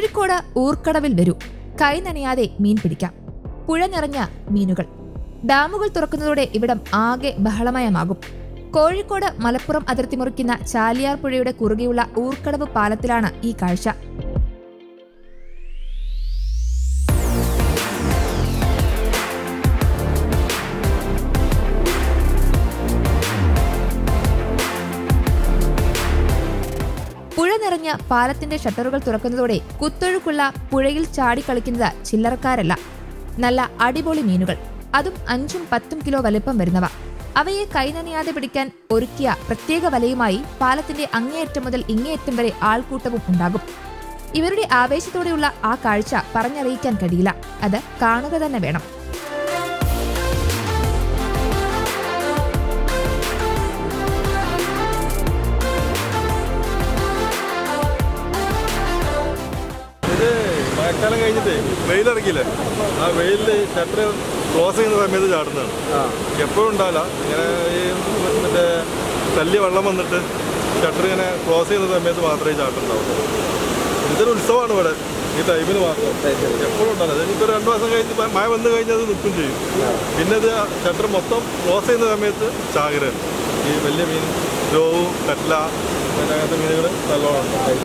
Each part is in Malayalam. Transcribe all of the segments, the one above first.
കോഴിക്കോട് ഊർക്കടവിൽ വരൂ കൈ നനയാതെ മീൻ പിടിക്കാം പുഴ നിറഞ്ഞ മീനുകൾ ഡാമുകൾ തുറക്കുന്നതോടെ ഇവിടം ആകെ ബഹളമയമാകും കോഴിക്കോട് മലപ്പുറം അതിർത്തി മുറിക്കുന്ന ചാലിയാർ പുഴയുടെ കുറുകെയുള്ള ഊർക്കടവ് പാലത്തിലാണ് ഈ കാഴ്ച പുഴ നിറഞ്ഞ പാലത്തിന്റെ ഷട്ടറുകൾ തുറക്കുന്നതോടെ കുത്തൊഴുക്കുള്ള പുഴയിൽ ചാടിക്കളിക്കുന്നത് ചില്ലറക്കാരല്ല നല്ല അടിപൊളി മീനുകൾ അതും അഞ്ചും പത്തും കിലോ വലിപ്പം വരുന്നവ അവയെ കൈനനയാതെ പിടിക്കാൻ ഒരുക്കിയ പ്രത്യേക വലയുമായി പാലത്തിന്റെ അങ്ങേയറ്റം മുതൽ ഇങ്ങേയറ്റം വരെ ആൾക്കൂട്ടവും ഉണ്ടാകും ഇവരുടെ ആവേശത്തോടെയുള്ള ആ കാഴ്ച പറഞ്ഞറിയിക്കാൻ കഴിയില്ല അത് കാണുക തന്നെ വേണം ഇത് മഴക്കാലം കഴിഞ്ഞിട്ട് വെയിലിറക്കിയില്ലേ ആ വെയിലിൽ ഷട്ടർ ക്ലോസ് ചെയ്യുന്ന സമയത്ത് ചാടുന്നതാണ് എപ്പോഴും ഉണ്ടാവില്ല ഇങ്ങനെ ഈ മറ്റേ തല്ലിയ വെള്ളം വന്നിട്ട് ഷട്ടർ ഇങ്ങനെ ക്ലോസ് ചെയ്യുന്ന സമയത്ത് മാത്രമേ ചാട്ടുണ്ടാവുള്ളൂ ഇതൊരു ഉത്സവമാണ് ഇവിടെ ഈ ടൈമിൽ മാത്രം എപ്പോഴും ഉണ്ടാവില്ല അതിനിപ്പോൾ രണ്ട് മാസം കഴിഞ്ഞ് മ- മഴ വന്നു കഴിഞ്ഞാൽ അത് നിൽക്കും ചെയ്യും പിന്നെ ഇത് ഷട്ടർ മൊത്തം ക്ലോസ് ചെയ്യുന്ന സമയത്ത് ചാകരയാണ് ഈ വലിയ മീൻ രോവ് കട്ല പിന്നെ അങ്ങനത്തെ മീനുകൾ നല്ലോണം ഉണ്ടാവും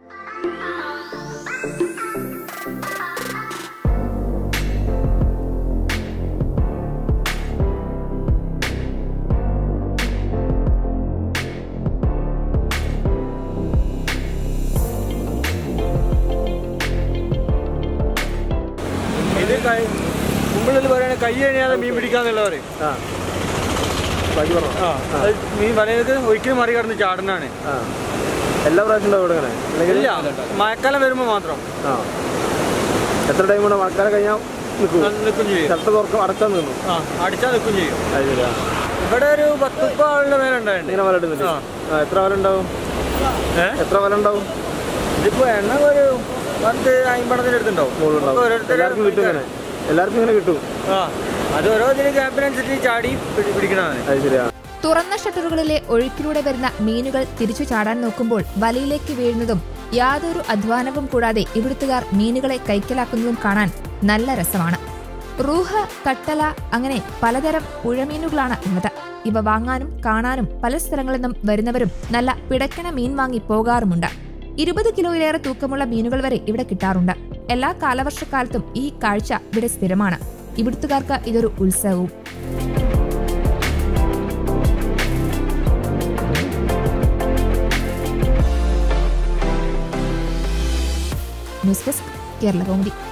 ഇത് കൈ മുമ്പിൽ പറയുന്നത് കൈ കഴിഞ്ഞാൽ മീൻ പിടിക്കാന്നുള്ള പറയും ആ ബാക്കി പറഞ്ഞോ ആ അത് മീൻ വലയൊക്കെ ഒരിക്കലും മറികടന്ന് ചാടുന്നതാണ് ആ എല്ലാ പ്രാവശ്യം ഉണ്ടാവും ഇവിടെ ഇങ്ങനെ അല്ലെങ്കിൽ ഇല്ല മഴക്കാലം വരുമ്പോൾ മാത്രം ആ എത്ര ടൈം കൊണ്ട് മഴക്കാലം കഴിഞ്ഞാൽ നിൽക്കും അത് നിൽക്കും ചെയ്യും ഷർട്ട് തുറക്കും അടച്ചാൽ നിന്നു ആ അടിച്ചാൽ നിൽക്കും ചെയ്യും അത് ശരിയാ ഇവിടെ ഒരു പത്ത് മുപ്പത് ആളുടെ മേലെ ഉണ്ടായിട്ടുണ്ട് ഇങ്ങനെ വല ഇടുന്നില്ല ആ. ആ എത്ര വല ഉണ്ടാവും ഏ? എത്ര വല ഉണ്ടാവും ഇതിപ്പോ എണ്ണ ഒരു പത്ത് അമ്പണത്തിന്റെ അടുത്തുണ്ടാവും മുകളിലുണ്ടാവും ഓരോരുത്തര് എല്ലാവർക്കും കിട്ടും ഇങ്ങനെ എല്ലാവർക്കും ഇങ്ങനെ കിട്ടും ആ അത് ഓരോ ഇതിന് ക്യാമ്പിനനുസരിച്ച് ചാടി പിടി- പിടിക്കണതാണ് അത് ശരിയാ തുറന്ന ഷട്ടറുകളിലെ ഒഴുക്കിലൂടെ വരുന്ന മീനുകൾ തിരിച്ചു ചാടാൻ നോക്കുമ്പോൾ വലയിലേക്ക് വീഴുന്നതും യാതൊരു അധ്വാനവും കൂടാതെ ഇവിടുത്തുകാർ മീനുകളെ കൈക്കലാക്കുന്നതും കാണാൻ നല്ല രസമാണ് റൂഹ് കട്ടല അങ്ങനെ പലതരം പുഴമീനുകളാണ് ഉള്ളത് ഇവ വാങ്ങാനും കാണാനും പല സ്ഥലങ്ങളിൽ നിന്നും വരുന്നവരും നല്ല പിടക്കണ മീൻ വാങ്ങി പോകാറുമുണ്ട് ഇരുപത് കിലോയിലേറെ തൂക്കമുള്ള മീനുകൾ വരെ ഇവിടെ കിട്ടാറുണ്ട് എല്ലാ കാലവർഷക്കാലത്തും ഈ കാഴ്ച ഇവിടെ സ്ഥിരമാണ് ഇവിടുത്തുകാർക്ക് ഇതൊരു ഉത്സവവും ന്യൂസ് ഡെസ്ക് കേരള കൗമുദി